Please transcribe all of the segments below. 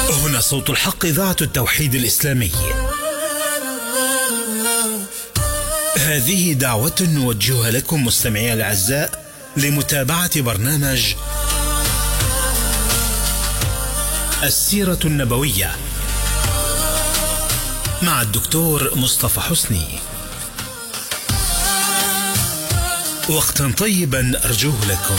هنا صوت الحق إذاعة التوحيد الإسلامي هذه دعوة نوجهها لكم مستمعي الأعزاء لمتابعة برنامج السيرة النبوية مع الدكتور مصطفى حسني وقتا طيبا أرجوه لكم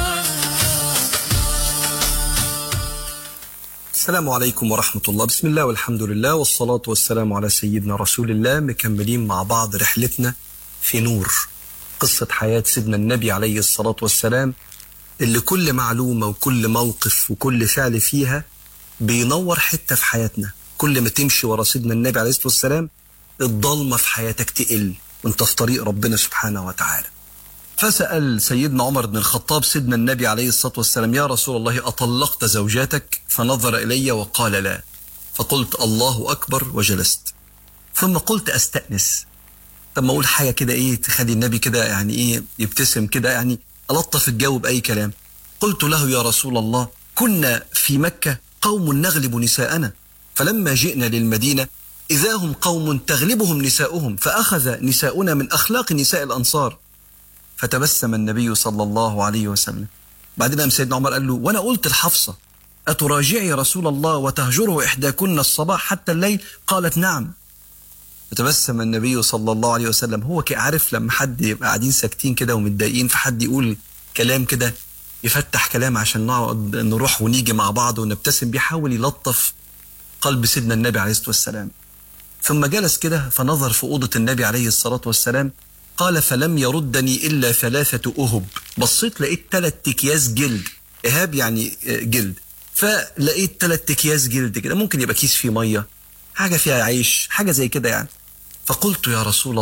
السلام عليكم ورحمة الله بسم الله والحمد لله والصلاة والسلام على سيدنا رسول الله مكملين مع بعض رحلتنا في نور قصة حياة سيدنا النبي عليه الصلاة والسلام اللي كل معلومة وكل موقف وكل فعل فيها بينور حتة في حياتنا كل ما تمشي ورا سيدنا النبي عليه الصلاة والسلام الضلمة في حياتك تقل وانت في طريق ربنا سبحانه وتعالى فسأل سيدنا عمر بن الخطاب سيدنا النبي عليه الصلاة والسلام يا رسول الله أطلقت زوجاتك فنظر إلي وقال لا فقلت الله أكبر وجلست ثم قلت أستأنس طب ما أقول حاجة كده إيه تخلي النبي كده يعني إيه يبتسم كده يعني ألطف الجو بأي كلام قلت له يا رسول الله كنا في مكة قوم نغلب نساءنا فلما جئنا للمدينة إذا هم قوم تغلبهم نساؤهم فأخذ نساؤنا من أخلاق نساء الأنصار فتبسم النبي صلى الله عليه وسلم بعدين قام سيدنا عمر قال له وانا قلت الحفصه اتراجعي رسول الله وتهجره احداكن الصباح حتى الليل قالت نعم فتبسم النبي صلى الله عليه وسلم هو عارف لما حد يبقى قاعدين ساكتين كده ومتضايقين فحد يقول كلام كده يفتح كلام عشان نقعد نروح ونيجي مع بعض ونبتسم بيحاول يلطف قلب سيدنا النبي عليه الصلاه والسلام ثم جلس كده فنظر في اوضه النبي عليه الصلاه والسلام قال فلم يردني إلا ثلاثة أهب بصيت لقيت ثلاث أكياس جلد إهاب يعني جلد فلقيت ثلاث أكياس جلد كده ممكن يبقى كيس فيه مية حاجة فيها عيش حاجة زي كده يعني فقلت يا رسول